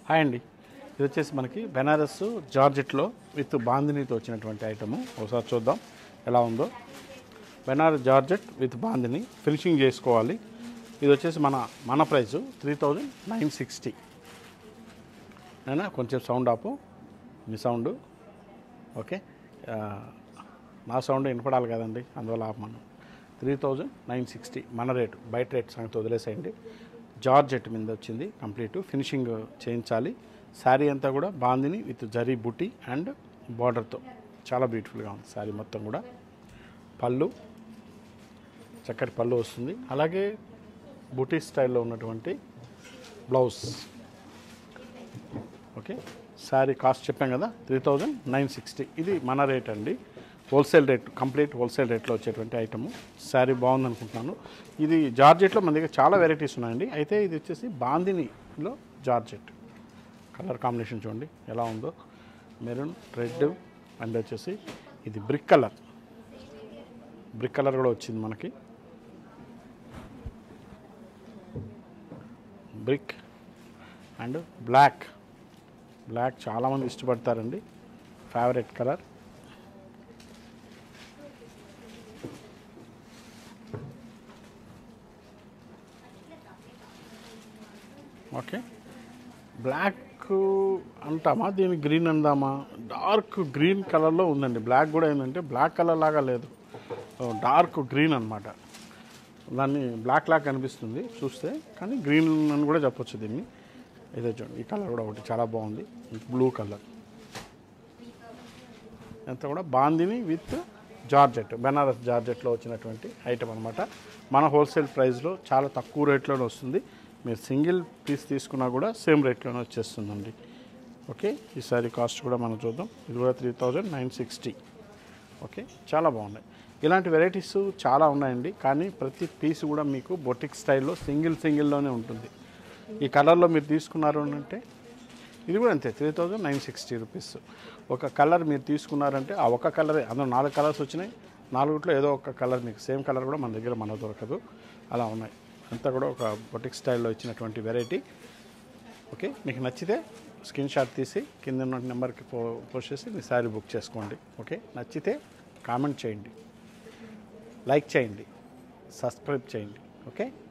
hi అండి ఇది వచ్చేసి మనకి బెనారస్ జార్జెట్లో విత్ బాందినీతో వచ్చినటువంటి ఐటము ఒకసారి చూద్దాం ఎలా ఉందో Banaras georgette with bandhani finishing చేసుకోవాలి ఇది వచ్చేసి మన మన price three thousand nine sixty నేనా కొంచెం సౌండ్ ఆపు మీ సౌండ్ ఓకే ఆ, నా సౌండ్ వినపడాలి కదండి అందువల్ల ఆపమను త్రీ థౌజండ్ నైన్ సిక్స్టీ మన రేటు బయట రేట్ సంగతి వదిలేసేయండి జార్జెట్ మీద వచ్చింది కంప్లీట్ ఫినిషింగ్ చేయించాలి శారీ అంతా కూడా బాందిని విత్ జరీ బుట్టి అండ్ బార్డర్తో చాలా బ్యూటిఫుల్గా ఉంది శారీ మొత్తం కూడా పళ్ళు చక్కటి పళ్ళు వస్తుంది అలాగే బుటీ స్టైల్లో ఉన్నటువంటి బ్లౌజ్ ఓకే శారీ కాస్ట్ చెప్పాం కదా త్రీ థౌజండ్ నైన్ సిక్స్టీ ఇది మన రేట్ అండి హోల్సేల్ రేట్ కంప్లీట్ హోల్సేల్ రేట్లో వచ్చేటువంటి ఐటము శారీ బాగుంది అనుకుంటున్నాను ఇది జార్జెట్లో మన దగ్గర చాలా వెరైటీస్ ఉన్నాయండి అయితే ఇది వచ్చేసి బాందినిలో జార్జెట్ కలర్ కాంబినేషన్ చూడండి ఎలా ఉందో మెరూన్ రెడ్ అండ్ వచ్చేసి ఇది బ్రిక్ కలర్ బ్రిక్ కలర్ కూడా వచ్చింది మనకి బ్రిక్ అండ్ బ్లాక్ బ్లాక్ చాలామంది ఇష్టపడతారండి ఫేవరెట్ కలర్ ఓకే బ్లాక్ అంటామా దీని గ్రీన్ అందామా డార్క్ గ్రీన్ కలర్లో ఉందండి బ్లాక్ కూడా ఏంటంటే బ్లాక్ కలర్ లాగా లేదు డార్క్ గ్రీన్ అన్నమాట దాన్ని బ్లాక్ లాగా కనిపిస్తుంది చూస్తే కానీ గ్రీన్ అని కూడా చెప్పొచ్చు దీన్ని ఇదే చూడండి ఈ కలర్ కూడా ఒకటి చాలా బాగుంది బ్లూ కలర్ అంతా కూడా బాందిని విత్ జార్జెట్ బెనారస్ జార్జెట్లో వచ్చినటువంటి ఐటమ్ అనమాట మన హోల్సేల్ ప్రైస్లో చాలా తక్కువ రేట్లోనే వస్తుంది మీరు సింగిల్ పీస్ తీసుకున్నా కూడా సేమ్ రేట్లోనే వచ్చేస్తుందండి ఓకే ఈ సారీ కాస్ట్ కూడా మనం చూద్దాం ఇది కూడా three thousand nine sixty okay చాలా బాగున్నాయి ఇలాంటి వెరైటీస్ చాలా ఉన్నాయండి కానీ ప్రతి పీస్ కూడా మీకు బొటిక్ స్టైల్లో సింగిల్ సింగిల్లోనే ఉంటుంది ఈ కలర్లో మీరు తీసుకున్నారు అని అంటే ఇది కూడా అంతే three thousand nine sixty rupees ఒక కలర్ మీరు తీసుకున్నారంటే ఆ ఒక కలరే అందులో నాలుగు కలర్స్ వచ్చినాయి నాలుగుట్లో ఏదో ఒక కలర్ మీకు సేమ్ కలర్ కూడా మన దగ్గర మన దొరకదు అలా ఉన్నాయి అంతా కూడా ఒక బొటిక్ స్టైల్లో ఇచ్చినటువంటి వెరైటీ ఓకే మీకు నచ్చితే స్క్రీన్ షాట్ తీసి కింద ఉన్న నెంబర్కి పో పోస్ట్ చేసి మీ శారీ బుక్ చేసుకోండి ఓకే నచ్చితే కామెంట్ చేయండి లైక్ చేయండి సబ్స్క్రైబ్ చేయండి ఓకే